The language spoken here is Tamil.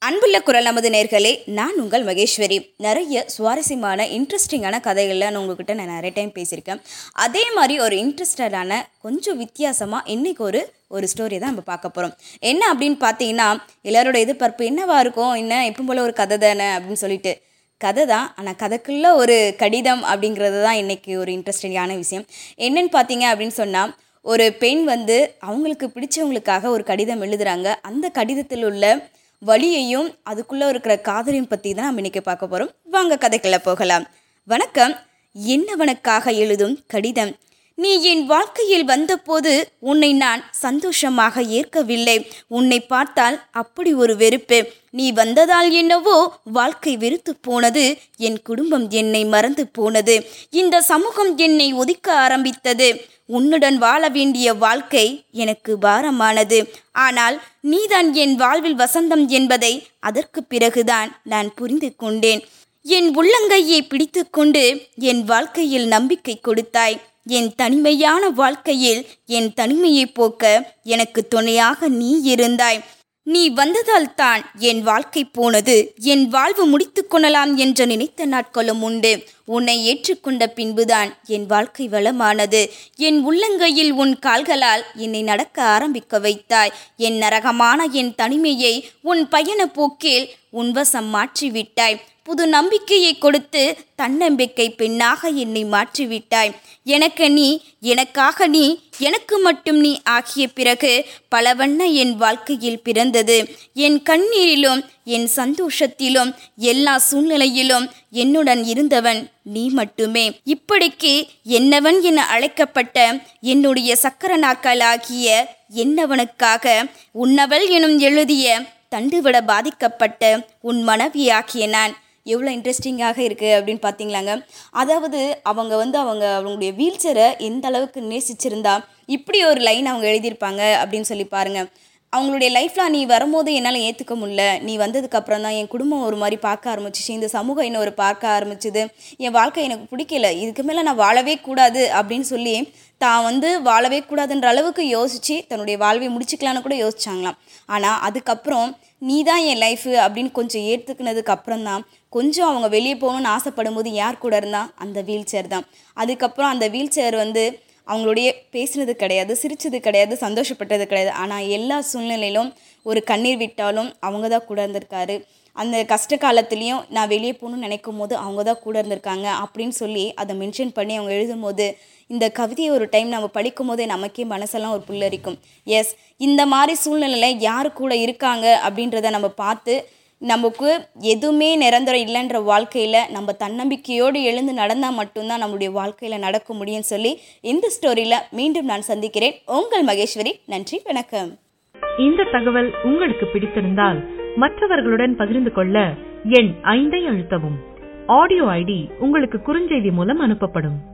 அன்புள்ள குரல் நமது நேர்களே நான் உங்கள் மகேஸ்வரி நிறைய சுவாரஸ்யமான இன்ட்ரெஸ்டிங்கான கதைகளில் நான் உங்ககிட்ட நான் நிறைய டைம் பேசியிருக்கேன் அதே மாதிரி ஒரு இன்ட்ரெஸ்டடான கொஞ்சம் வித்தியாசமாக இன்றைக்கி ஒரு ஒரு ஸ்டோரி தான் நம்ம பார்க்க போகிறோம் என்ன அப்படின்னு பார்த்தீங்கன்னா எல்லாரோட எதிர்பார்ப்பு என்னவா இருக்கும் என்ன எப்பவும் போல் ஒரு கதை தானே அப்படின்னு சொல்லிட்டு கதை தான் ஆனால் கதைக்குள்ள ஒரு கடிதம் அப்படிங்கிறது தான் இன்றைக்கி ஒரு இன்ட்ரெஸ்டிங்கான விஷயம் என்னன்னு பார்த்தீங்க அப்படின்னு சொன்னால் ஒரு பெண் வந்து அவங்களுக்கு பிடிச்சவங்களுக்காக ஒரு கடிதம் எழுதுகிறாங்க அந்த கடிதத்தில் உள்ள வழியையும் அதுக்குள்ளே இருக்கிற காதலையும் பற்றி தான் நம்ம இன்றைக்கி பார்க்க போகிறோம் வாங்க கதைக்குள்ளே போகலாம் வணக்கம் என்னவனுக்காக எழுதும் கடிதம் நீ என் வாழ்க்கையில் வந்தபோது உன்னை நான் சந்தோஷமாக ஏற்கவில்லை உன்னை பார்த்தால் அப்படி ஒரு வெறுப்பு நீ வந்ததால் என்னவோ வாழ்க்கை வெறுத்து போனது என் குடும்பம் என்னை மறந்து போனது இந்த சமூகம் என்னை ஒதுக்க ஆரம்பித்தது உன்னுடன் வாழ வேண்டிய வாழ்க்கை எனக்கு பாரமானது ஆனால் நீதான் என் வாழ்வில் வசந்தம் என்பதை அதற்கு பிறகுதான் நான் புரிந்து கொண்டேன் என் உள்ளங்கையை பிடித்துக்கொண்டு என் வாழ்க்கையில் நம்பிக்கை கொடுத்தாய் என் தனிமையான வாழ்க்கையில் என் தனிமையை போக்க எனக்கு துணையாக நீ இருந்தாய் நீ வந்ததால் தான் என் வாழ்க்கை போனது என் வாழ்வு முடித்து கொள்ளலாம் என்று நினைத்த நாட்களும் உண்டு உன்னை ஏற்றுக்கொண்ட பின்புதான் என் வாழ்க்கை வளமானது என் உள்ளங்கையில் உன் கால்களால் என்னை நடக்க ஆரம்பிக்க வைத்தாய் என் நரகமான என் தனிமையை உன் பயண போக்கில் உன் வசம் மாற்றிவிட்டாய் புது நம்பிக்கையை கொடுத்து தன்னம்பிக்கை பெண்ணாக என்னை மாற்றிவிட்டாய் எனக்கு நீ எனக்காக நீ எனக்கு மட்டும் நீ ஆகிய பிறகு பலவண்ண என் வாழ்க்கையில் பிறந்தது என் கண்ணீரிலும் என் சந்தோஷத்திலும் எல்லா சூழ்நிலையிலும் என்னுடன் இருந்தவன் நீ மட்டுமே இப்படிக்கு என்னவன் என அழைக்கப்பட்ட என்னுடைய சக்கர நாட்களாகிய என்னவனுக்காக உன்னவள் எனும் எழுதிய தண்டுவிட பாதிக்கப்பட்ட உன் மனைவியாகிய நான் எவ்வளோ இன்ட்ரெஸ்டிங்காக இருக்குது அப்படின்னு பார்த்தீங்களாங்க அதாவது அவங்க வந்து அவங்க அவங்களுடைய வீல் சேரை எந்த அளவுக்கு நேசிச்சிருந்தா இப்படி ஒரு லைன் அவங்க எழுதியிருப்பாங்க அப்படின்னு சொல்லி பாருங்கள் அவங்களுடைய லைஃப்பில் நீ வரும்போது என்னால் ஏற்றுக்க முடியல நீ வந்ததுக்கப்புறம் தான் என் குடும்பம் ஒரு மாதிரி பார்க்க ஆரம்பிச்சிச்சு இந்த சமூகம் என்ன ஒரு பார்க்க ஆரம்பிச்சுது என் வாழ்க்கை எனக்கு பிடிக்கல இதுக்கு மேலே நான் வாழவே கூடாது அப்படின்னு சொல்லி தான் வந்து வாழவே கூடாதுன்ற அளவுக்கு யோசித்து தன்னுடைய வாழ்வை முடிச்சுக்கலான்னு கூட யோசிச்சாங்களாம் ஆனால் அதுக்கப்புறம் நீ தான் என் லைஃபு அப்படின்னு கொஞ்சம் ஏற்றுக்கினதுக்கு அப்புறம் தான் கொஞ்சம் அவங்க வெளியே போகணும்னு ஆசைப்படும் போது யார் கூட இருந்தால் அந்த வீல் சேர் தான் அதுக்கப்புறம் அந்த வீல் சேர் வந்து அவங்களுடைய பேசினது கிடையாது சிரித்தது கிடையாது சந்தோஷப்பட்டது கிடையாது ஆனால் எல்லா சூழ்நிலையிலும் ஒரு கண்ணீர் விட்டாலும் அவங்க தான் கூட இருந்திருக்காரு அந்த கஷ்ட காலத்துலேயும் நான் வெளியே போகணும்னு நினைக்கும் போது அவங்க தான் கூட இருந்திருக்காங்க அப்படின்னு சொல்லி அதை மென்ஷன் பண்ணி அவங்க எழுதும் போது இந்த கவிதையை ஒரு டைம் நம்ம படிக்கும் போதே நமக்கே மனசெல்லாம் ஒரு புல்லரிக்கும் எஸ் இந்த மாதிரி சூழ்நிலையில் யார் கூட இருக்காங்க அப்படின்றத நம்ம பார்த்து நமக்கு எதுவுமே நிரந்தரம் இல்லைன்ற வாழ்க்கையில் நம்ம தன்னம்பிக்கையோடு எழுந்து நடந்தால் மட்டும்தான் நம்மளுடைய வாழ்க்கையில் நடக்க முடியும்னு சொல்லி இந்த ஸ்டோரியில் மீண்டும் நான் சந்திக்கிறேன் உங்கள் மகேஸ்வரி நன்றி வணக்கம் இந்த தகவல் உங்களுக்கு பிடித்திருந்தால் மற்றவர்களுடன் பகிர்ந்து கொள்ள எண் ஐந்தை அழுத்தவும் ஆடியோ ஐடி உங்களுக்கு குறுஞ்செய்தி மூலம் அனுப்பப்படும்